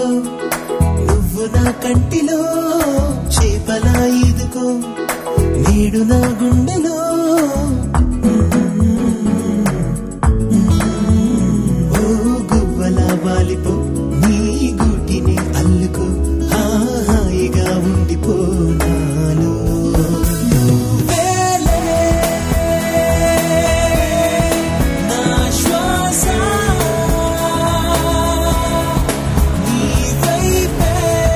వాలిపో నువ్వు నా కంటిలో చేపలా ఈదుకో నేడు నా గుండెలో ఓ గువ్వల వాలిపో నీ గూటిని అల్లుకో హాయిగా ఉండిపో నాలో నువ్వేలే నా శ్వాస నీ వైపే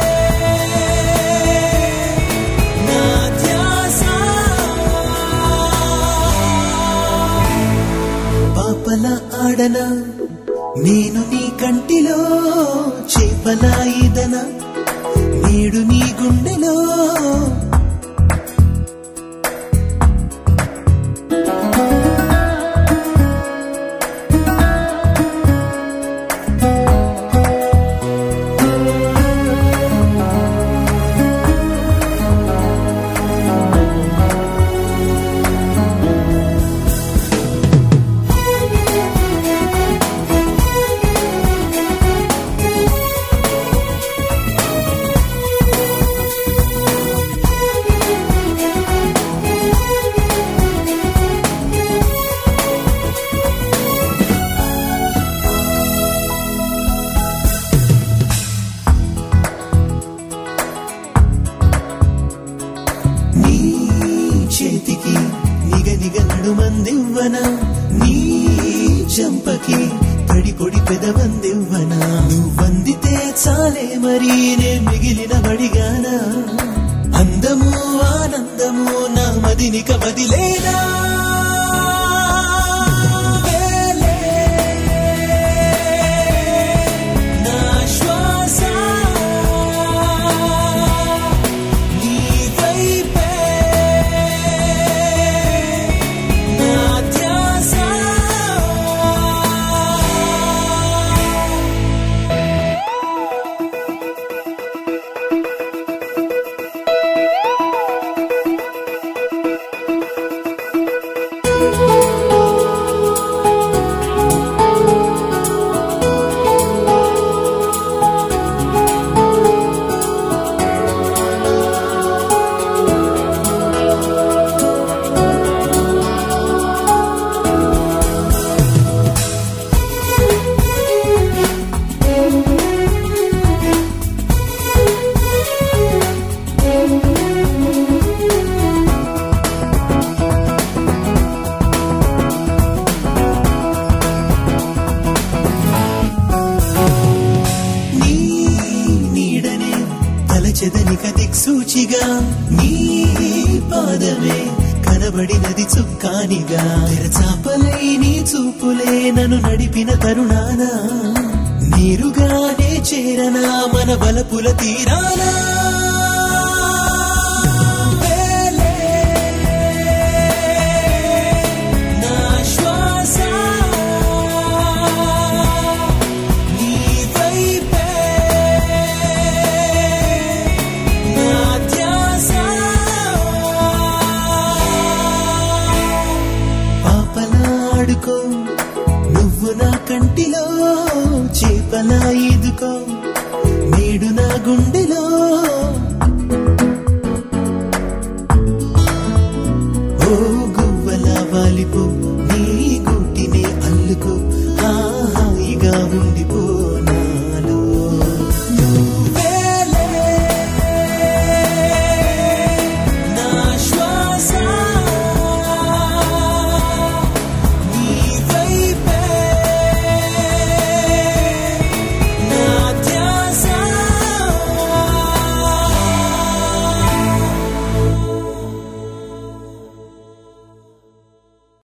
నా ధ్యాస పాపల ఆడనా నేను నీ కంటిలో చేపలా ఈదనా నేడు నీ గుండెలో నీ చేతికి నిగ నిగ నడుమందివ్వన నీ చంపకి తడి పొడి పెదవందివ్వన నువ్వందితే చాలే మరి నే మిగిలిన వడిగానా అందము ఆనందము నా మదినిక వదిలేనా వేలే నా శ్వాస నీ వైపే నా ధ్యాస నీ నీడనే తలచెదనిక దిక్సూచిగా నీ పాదమే కనబడినది చుక్కానిగా తెరచాపలై నీ చూపులే నన్ను నడిపిన తరుణాన నీరుగానే చేరనా మన బలపుల తీరానా వేలే నా శ్వాస నీ వైపే నా ధ్యాస పాపలాడుకో నువ్వు నా కంటిలో చేపలా ఈదుకో నేడు నా గుండెలో ఓ గువ్వల వాలిపో నీ గుట్టినే అల్లుకో హాయిగా ఉండిపో